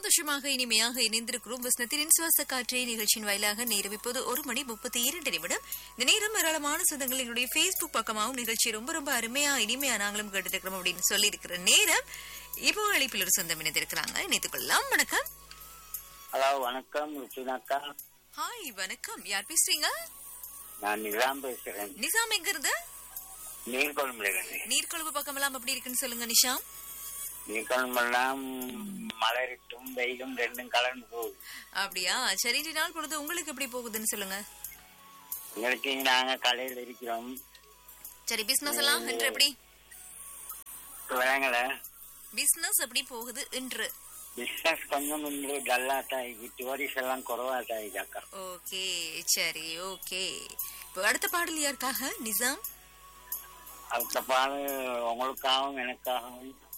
சந்தோஷமாக இனிமையாக இணைந்திருக்கிறோம் வசனத்தின் சுவாச காற்றை நிகழ்ச்சியின் வாயிலாக நேரம் இப்போது ஒரு மணி முப்பத்தி இரண்டு நிமிடம் இந்த நேரம் ஏராளமான சொந்தங்கள் எங்களுடைய ஃபேஸ்புக் பக்கமாகவும் நிகழ்ச்சி ரொம்ப ரொம்ப அருமையா இனிமையா நாங்களும் கேட்டுருக்கிறோம் அப்படின்னு சொல்லி இருக்கிற நேரம் இப்போ அழைப்பில் ஒரு சொந்தம் இணைந்திருக்கிறாங்க இணைத்துக் கொள்ளலாம் வணக்கம் ஹலோ வணக்கம் ருச்சினாக்கா ஹாய் வணக்கம் யார் பேசுறீங்க நான் நிசாம் பேசுறேன் நிசாம் எங்க இருந்து நீர்கொழும்புல இருந்து நீர்கொழும்பு பக்கமெல்லாம் எப்படி இருக்குன்னு சொல்லுங்க நிஷாம் நீர்கொழும்பெல்லாம் மலரிட்டும் வெயிலும் ரெண்டும் கலந்து போகுது அப்படியா சரி இன்றைய நாள் பொழுது உங்களுக்கு எப்படி போகுதுன்னு சொல்லுங்க எங்களுக்கு நாங்க கடையில் இருக்கிறோம் சரி பிசினஸ் எல்லாம் இன்று எப்படி விலங்கல பிசினஸ் எப்படி போகுது இன்று பிசினஸ் கொஞ்சம் முன்பு டல்லாட்டா டூரிஸ்ட் எல்லாம் குறவாட்டா அக்கா ஓகே சரி ஓகே இப்போ அடுத்த பாடல் யாருக்காக நிசாம் அடுத்த பாடு உங்களுக்காகவும் எனக்காகவும்